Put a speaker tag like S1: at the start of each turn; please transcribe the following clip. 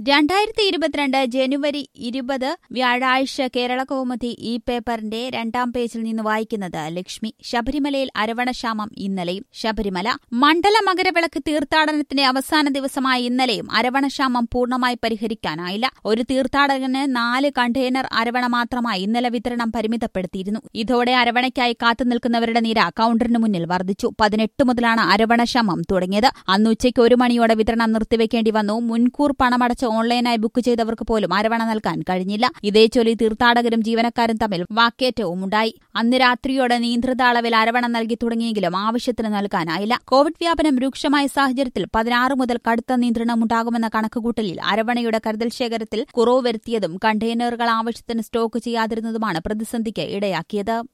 S1: രണ്ടായിരത്തി ഇരുപത്തിരണ്ട് ജനുവരി ഇരുപത് വ്യാഴാഴ്ച കേരള കൗമുദി ഈ പേപ്പറിന്റെ രണ്ടാം പേജിൽ നിന്ന് വായിക്കുന്നത് ലക്ഷ്മി ശബരിമലയിൽ അരവണക്ഷാമം ഇന്നലെയും ശബരിമല മണ്ഡല മകരവിളക്ക് തീർത്ഥാടനത്തിന്റെ അവസാന ദിവസമായ ഇന്നലെയും അരവണക്ഷാമം പൂർണ്ണമായി പരിഹരിക്കാനായില്ല ഒരു തീർത്ഥാടകന് നാല് കണ്ടെയ്നർ അരവണ മാത്രമായി ഇന്നലെ വിതരണം പരിമിതപ്പെടുത്തിയിരുന്നു ഇതോടെ അരവണയ്ക്കായി കാത്തുനിൽക്കുന്നവരുടെ നിര കൌണ്ടറിന് മുന്നിൽ വർദ്ധിച്ചു പതിനെട്ട് മുതലാണ് അരവണക്ഷാമം തുടങ്ങിയത് അന്ന് ഉച്ചയ്ക്ക് ഒരു മണിയോടെ വിതരണം നിർത്തിവെക്കേണ്ടി വന്നു മുൻകൂർ പണമടച്ച് ഓൺലൈനായി ബുക്ക് ചെയ്തവർക്ക് പോലും അരവണ നൽകാൻ കഴിഞ്ഞില്ല ഇതേ ചൊല്ലി തീർത്ഥാടകരും ജീവനക്കാരും തമ്മിൽ വാക്കേറ്റവും ഉണ്ടായി അന്ന് രാത്രിയോടെ നിയന്ത്രിത അളവിൽ അരവണ നൽകി തുടങ്ങിയെങ്കിലും ആവശ്യത്തിന് നൽകാനായില്ല കോവിഡ് വ്യാപനം രൂക്ഷമായ സാഹചര്യത്തിൽ പതിനാറ് മുതൽ കടുത്ത നിയന്ത്രണമുണ്ടാകുമെന്ന കണക്കുകൂട്ടലിൽ അരവണയുടെ കരുതൽ ശേഖരത്തിൽ കുറവ് വരുത്തിയതും കണ്ടെയ്നറുകൾ ആവശ്യത്തിന് സ്റ്റോക്ക് ചെയ്യാതിരുന്നതുമാണ് പ്രതിസന്ധിക്ക് ഇടയാക്കിയത്